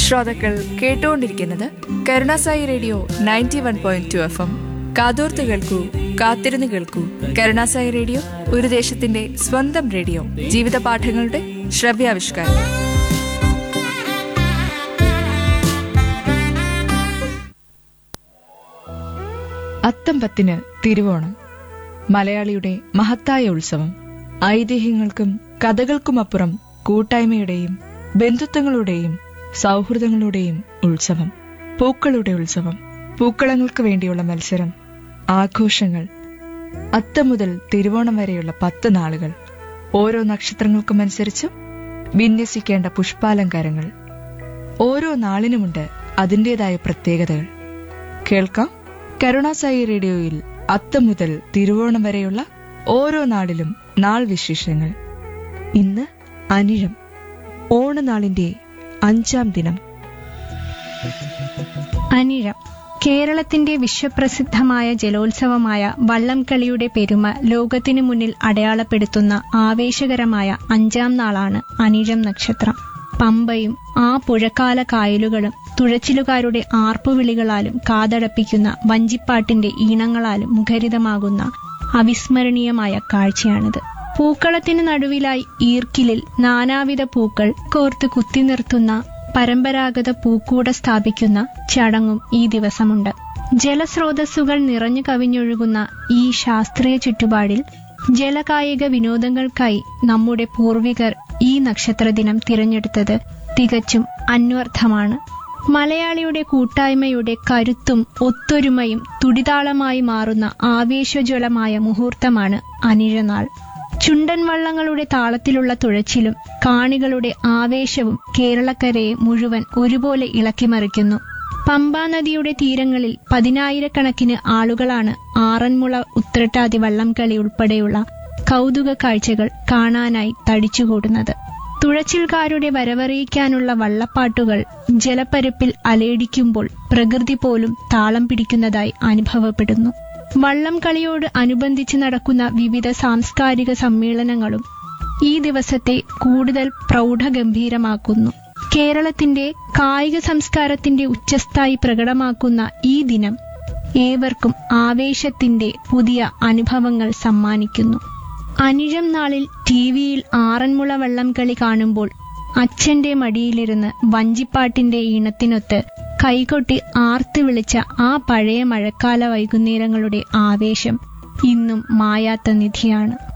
ശ്രോതാക്കൾ കേട്ടുകൊണ്ടിരിക്കുന്നത് Karunasai radio ninety one point two F M കാതോർത്ത് കേൾക്കൂ കാത്തിരുന്ന് കേൾക്കൂ കരുണാസായി റേഡിയോ ഒരു ദേശത്തിന്റെ സ്വന്തം റേഡിയോ ജീവിത പാഠങ്ങളുടെ ശ്രവ്യാവിഷ്കാരം അത്തം പത്തിന് തിരുവോണം മലയാളിയുടെ മഹത്തായ ഉത്സവം ഐതിഹ്യങ്ങൾക്കും കഥകൾക്കുമപ്പുറം കൂട്ടായ്മയുടെയും ബന്ധുത്വങ്ങളുടെയും സൗഹൃദങ്ങളുടെയും ഉത്സവം പൂക്കളുടെ ഉത്സവം പൂക്കളങ്ങൾക്ക് വേണ്ടിയുള്ള മത്സരം ആഘോഷങ്ങൾ അത്തം മുതൽ തിരുവോണം വരെയുള്ള പത്ത് നാളുകൾ ഓരോ നക്ഷത്രങ്ങൾക്കുമനുസരിച്ചും വിന്യസിക്കേണ്ട പുഷ്പാലങ്കാരങ്ങൾ ഓരോ നാളിനുമുണ്ട് അതിൻ്റെതായ പ്രത്യേകതകൾ കേൾക്കാം കരുണാസായി റേഡിയോയിൽ അത്തം മുതൽ തിരുവോണം വരെയുള്ള ഓരോ നാളിലും നാൾ വിശേഷങ്ങൾ ഇന്ന് അനിഴം ഓണനാളിന്റെ അഞ്ചാം ദിനം അനിഴം കേരളത്തിന്റെ വിശ്വപ്രസിദ്ധമായ ജലോത്സവമായ വള്ളംകളിയുടെ പെരുമ ലോകത്തിനു മുന്നിൽ അടയാളപ്പെടുത്തുന്ന ആവേശകരമായ അഞ്ചാം നാളാണ് അനിഴം നക്ഷത്രം പമ്പയും ആ പുഴക്കാല കായലുകളും തുഴച്ചിലുകാരുടെ ആർപ്പുവിളികളാലും കാതടപ്പിക്കുന്ന വഞ്ചിപ്പാട്ടിന്റെ ഈണങ്ങളാലും മുഖരിതമാകുന്ന അവിസ്മരണീയമായ കാഴ്ചയാണിത് പൂക്കളത്തിന് നടുവിലായി ഈർക്കിലിൽ നാനാവിധ പൂക്കൾ കോർത്ത് കുത്തി നിർത്തുന്ന പരമ്പരാഗത പൂക്കൂട സ്ഥാപിക്കുന്ന ചടങ്ങും ഈ ദിവസമുണ്ട് ജലസ്രോതസ്സുകൾ നിറഞ്ഞു കവിഞ്ഞൊഴുകുന്ന ഈ ശാസ്ത്രീയ ചുറ്റുപാടിൽ ജലകായിക വിനോദങ്ങൾക്കായി നമ്മുടെ പൂർവികർ ഈ നക്ഷത്രദിനം തിരഞ്ഞെടുത്തത് തികച്ചും അന്വർത്ഥമാണ് മലയാളിയുടെ കൂട്ടായ്മയുടെ കരുത്തും ഒത്തൊരുമയും തുടിതാളമായി മാറുന്ന ആവേശജ്വലമായ മുഹൂർത്തമാണ് അനിഴനാൾ ചുണ്ടൻ വള്ളങ്ങളുടെ താളത്തിലുള്ള തുഴച്ചിലും കാണികളുടെ ആവേശവും കേരളക്കരയെ മുഴുവൻ ഒരുപോലെ ഇളക്കിമറിക്കുന്നു പമ്പാ നദിയുടെ തീരങ്ങളിൽ പതിനായിരക്കണക്കിന് ആളുകളാണ് ആറന്മുള ഉത്രട്ടാതി വള്ളംകളി ഉൾപ്പെടെയുള്ള കൗതുക കാഴ്ചകൾ കാണാനായി തടിച്ചുകൂടുന്നത് തുഴച്ചിൽക്കാരുടെ വരവറിയിക്കാനുള്ള വള്ളപ്പാട്ടുകൾ ജലപ്പരപ്പിൽ അലയടിക്കുമ്പോൾ പ്രകൃതി പോലും താളം പിടിക്കുന്നതായി അനുഭവപ്പെടുന്നു വള്ളം കളിയോട് അനുബന്ധിച്ച് നടക്കുന്ന വിവിധ സാംസ്കാരിക സമ്മേളനങ്ങളും ഈ ദിവസത്തെ കൂടുതൽ പ്രൗഢഗംഭീരമാക്കുന്നു കേരളത്തിന്റെ കായിക സംസ്കാരത്തിന്റെ ഉച്ചസ്ഥായി പ്രകടമാക്കുന്ന ഈ ദിനം ഏവർക്കും ആവേശത്തിന്റെ പുതിയ അനുഭവങ്ങൾ സമ്മാനിക്കുന്നു അനിഴം നാളിൽ ടി വിയിൽ ആറന്മുള വള്ളം കളി കാണുമ്പോൾ അച്ഛന്റെ മടിയിലിരുന്ന് വഞ്ചിപ്പാട്ടിന്റെ ഈണത്തിനൊത്ത് കൈകൊട്ടി ആർത്ത് വിളിച്ച ആ പഴയ മഴക്കാല വൈകുന്നേരങ്ങളുടെ ആവേശം ഇന്നും മായാത്ത നിധിയാണ്